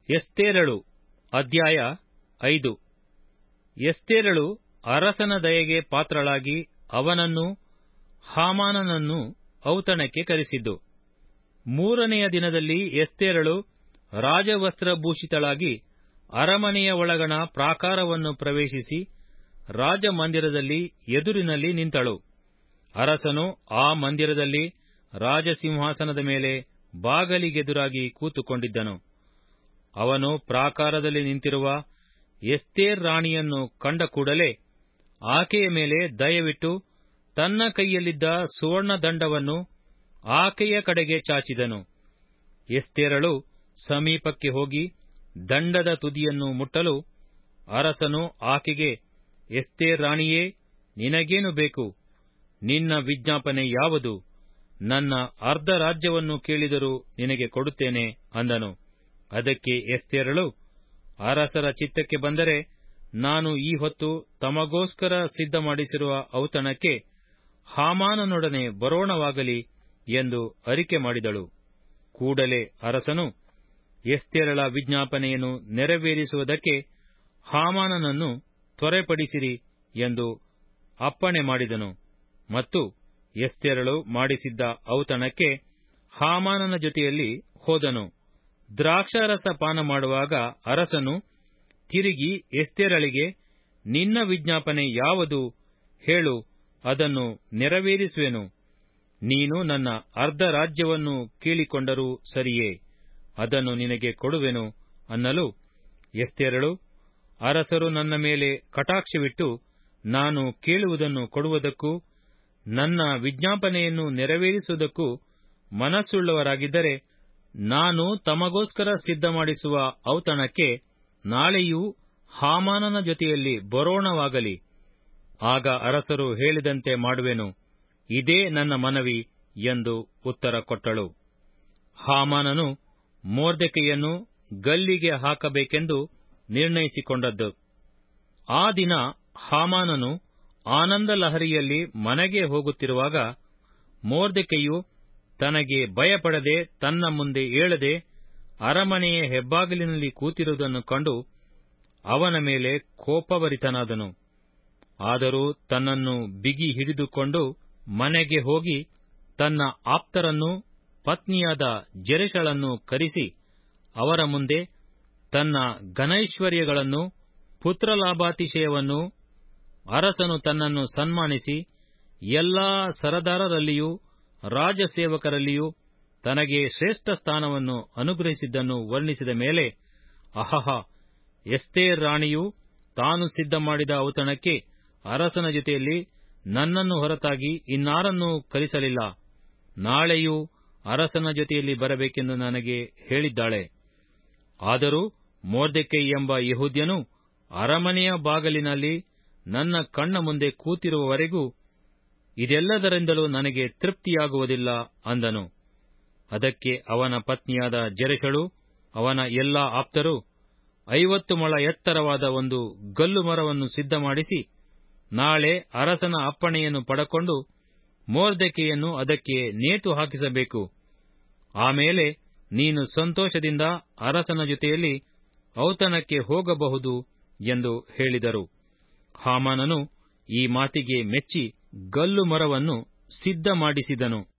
ಎಸ್ತೇರಳು ಅಧ್ಯಾಯ ಐದು ಎಸ್ತೇರಳು ಅರಸನ ದಯೆಗೆ ಪಾತ್ರಳಾಗಿ ಅವನನ್ನು ಹಾಮಾನನನ್ನು ಔತಣಕ್ಕೆ ಕರೆಸಿದ್ದು ಮೂರನೆಯ ದಿನದಲ್ಲಿ ಎಸ್ತೇರಳು ರಾಜವಸ್ತ್ರಭೂಷಿತಳಾಗಿ ಅರಮನೆಯ ಒಳಗಣ ಪ್ರಾಕಾರವನ್ನು ಪ್ರವೇಶಿಸಿ ರಾಜಮಂದಿರದಲ್ಲಿ ಎದುರಿನಲ್ಲಿ ನಿಂತಳು ಅರಸನು ಆ ಮಂದಿರದಲ್ಲಿ ರಾಜಸಿಂಹಾಸನದ ಮೇಲೆ ಬಾಗಲಿಗೆದುರಾಗಿ ಕೂತುಕೊಂಡಿದ್ದನು ಅವನು ಪ್ರಾಕಾರದಲ್ಲಿ ನಿಂತಿರುವ ಎಸ್ತೇರ್ ರಾಣಿಯನ್ನು ಕಂಡ ಕೂಡಲೇ ಆಕೆಯ ಮೇಲೆ ದಯವಿಟ್ಟು ತನ್ನ ಕೈಯಲ್ಲಿದ್ದ ಸುವರ್ಣದಂಡವನ್ನು ಆಕೆಯ ಕಡೆಗೆ ಚಾಚಿದನು ಎಸ್ತೇರಳು ಸಮೀಪಕ್ಕೆ ಹೋಗಿ ದಂಡದ ತುದಿಯನ್ನು ಮುಟ್ಟಲು ಅರಸನು ಆಕೆಗೆ ಎಸ್ತೇರ್ ರಾಣಿಯೇ ನಿನಗೇನು ಬೇಕು ನಿನ್ನ ವಿಜ್ಞಾಪನೆ ಯಾವುದು ನನ್ನ ಅರ್ಧ ರಾಜ್ಯವನ್ನು ಕೇಳಿದರೂ ನಿನಗೆ ಕೊಡುತ್ತೇನೆ ಅಂದನು ಅದಕ್ಕೆ ಎಸ್ತೇರಳು ಅರಸರ ಚಿತ್ತಕ್ಕೆ ಬಂದರೆ ನಾನು ಈ ಹೊತ್ತು ತಮಗೋಸ್ಕರ ಸಿದ್ಧ ಮಾಡಿಸಿರುವ ಔತಣಕ್ಕೆ ಹಾಮಾನನೊಡನೆ ಬರೋಣವಾಗಲಿ ಎಂದು ಅರಿಕೆ ಮಾಡಿದಳು ಕೂಡಲೇ ಅರಸನು ಎಸ್ತೇರಳ ವಿಜ್ಞಾಪನೆಯನ್ನು ನೆರವೇರಿಸುವುದಕ್ಕೆ ಹಾಮಾನನನ್ನು ತ್ವರೆಪಡಿಸಿರಿ ಎಂದು ಅಪ್ಪಣೆ ಮಾಡಿದನು ಮತ್ತು ಎಸ್ತೇರಳು ಮಾಡಿಸಿದ್ದ ಔತಣಕ್ಕೆ ಹಾಮಾನನ ಜೊತೆಯಲ್ಲಿ ಹೋದನು ದ್ರಾಕ್ಷಾರಸ ಪಾನ ಮಾಡುವಾಗ ಅರಸನು ತಿರುಗಿ ಎಸ್ತೇರಳಿಗೆ ನಿನ್ನ ವಿಜ್ಞಾಪನೆ ಯಾವುದು ಹೇಳು ಅದನ್ನು ನೆರವೇರಿಸುವೆನು ನೀನು ನನ್ನ ಅರ್ಧ ರಾಜ್ಯವನ್ನು ಕೇಳಿಕೊಂಡರೂ ಸರಿಯೇ ಅದನ್ನು ನಿನಗೆ ಕೊಡುವೆನು ಅನ್ನಲು ಎಸ್ತೇರಳು ಅರಸರು ನನ್ನ ಮೇಲೆ ಕಟಾಕ್ಷವಿಟ್ಟು ನಾನು ಕೇಳುವುದನ್ನು ಕೊಡುವುದಕ್ಕೂ ನನ್ನ ವಿಜ್ಞಾಪನೆಯನ್ನು ನೆರವೇರಿಸುವುದಕ್ಕೂ ಮನಸ್ಸುಳ್ಳವರಾಗಿದ್ದರೆ ನಾನು ತಮಗೋಸ್ಕರ ಸಿದ್ಧ ಮಾಡಿಸುವ ಔತಣಕ್ಕೆ ನಾಳೆಯೂ ಹಾಮಾನನ ಜೊತೆಯಲ್ಲಿ ಬರೋಣವಾಗಲಿ ಆಗ ಅರಸರು ಹೇಳಿದಂತೆ ಮಾಡುವೆನು ಇದೇ ನನ್ನ ಮನವಿ ಎಂದು ಉತ್ತರ ಕೊಟ್ಟಳು ಹಾಮಾನನು ಮೋರ್ದೆಕೆಯನ್ನು ಗಲ್ಲಿಗೆ ಹಾಕಬೇಕೆಂದು ನಿರ್ಣಯಿಸಿಕೊಂಡದ್ದು ಆ ದಿನ ಹಾಮಾನನು ಆನಂದ ಲಹರಿಯಲ್ಲಿ ಮನೆಗೆ ಹೋಗುತ್ತಿರುವಾಗ ಮೋರ್ದೆಕೆಯು ತನಗೆ ಭಯಪಡದೆ ತನ್ನ ಮುಂದೆ ಏಳದೆ ಅರಮನೆಯ ಹೆಬ್ಬಾಗಿಲಿನಲ್ಲಿ ಕೂತಿರುವುದನ್ನು ಕಂಡು ಅವನ ಮೇಲೆ ಕೋಪಭರಿತನಾದನು ಆದರೂ ತನ್ನನ್ನು ಬಿಗಿ ಹಿಡಿದುಕೊಂಡು ಮನೆಗೆ ಹೋಗಿ ತನ್ನ ಆಪ್ತರನ್ನು ಪತ್ನಿಯಾದ ಜೆರೆಷಳನ್ನು ಕರೆಸಿ ಅವರ ಮುಂದೆ ತನ್ನ ಘನೈಶ್ವರ್ಯಗಳನ್ನು ಪುತ್ರಲಾಭಾತಿಶಯವನ್ನು ಅರಸನು ತನ್ನನ್ನು ಸನ್ಮಾನಿಸಿ ಎಲ್ಲಾ ಸರದಾರರಲ್ಲಿಯೂ ರಾಜಸೇವಕರಲ್ಲಿಯೂ ತನಗೆ ಶ್ರೇಷ್ಠ ಸ್ಥಾನವನ್ನು ಅನುಗ್ರಹಿಸಿದ್ದನ್ನು ವರ್ಣಿಸಿದ ಮೇಲೆ ಅಹಹ ಎಸ್ತೇರ್ ರಾಣಿಯು ತಾನು ಸಿದ್ಧ ಮಾಡಿದ ಔತಣಕ್ಕೆ ಅರಸನ ಜೊತೆಯಲ್ಲಿ ನನ್ನನ್ನು ಹೊರತಾಗಿ ಇನ್ನಾರನ್ನೂ ಕರೆಸಲಿಲ್ಲ ನಾಳೆಯೂ ಅರಸನ ಜೊತೆಯಲ್ಲಿ ಬರಬೇಕೆಂದು ನನಗೆ ಹೇಳಿದ್ದಾಳೆ ಆದರೂ ಮೋರ್ದೆಕೈ ಎಂಬ ಯಹೂದ್ಯನು ಅರಮನೆಯ ಬಾಗಲಿನಲ್ಲಿ ನನ್ನ ಕಣ್ಣ ಮುಂದೆ ಕೂತಿರುವವರೆಗೂ ಇದೆಲ್ಲದರಿಂದಲೂ ನನಗೆ ತೃಪ್ತಿಯಾಗುವುದಿಲ್ಲ ಅಂದನು ಅದಕ್ಕೆ ಅವನ ಪತ್ನಿಯಾದ ಜೆರೆಷಳು ಅವನ ಎಲ್ಲಾ ಆಪ್ತರು ಐವತ್ತು ಮೊಳ ಎತ್ತರವಾದ ಒಂದು ಗಲ್ಲು ಮರವನ್ನು ಸಿದ್ಧ ಮಾಡಿಸಿ ನಾಳೆ ಅರಸನ ಅಪ್ಪಣೆಯನ್ನು ಪಡಕೊಂಡು ಮೋರ್ದೆಕೆಯನ್ನು ಅದಕ್ಕೆ ನೇತು ಹಾಕಿಸಬೇಕು ಆಮೇಲೆ ನೀನು ಸಂತೋಷದಿಂದ ಅರಸನ ಜೊತೆಯಲ್ಲಿ ಔತಣಕ್ಕೆ ಹೋಗಬಹುದು ಎಂದು ಹೇಳಿದರು ಹಾಮಾನನು ಈ ಮಾತಿಗೆ ಮೆಚ್ಚಿ ಗಲ್ಲು ಮರವನ್ನು ಸಿದ್ಧ ಮಾಡಿಸಿದನು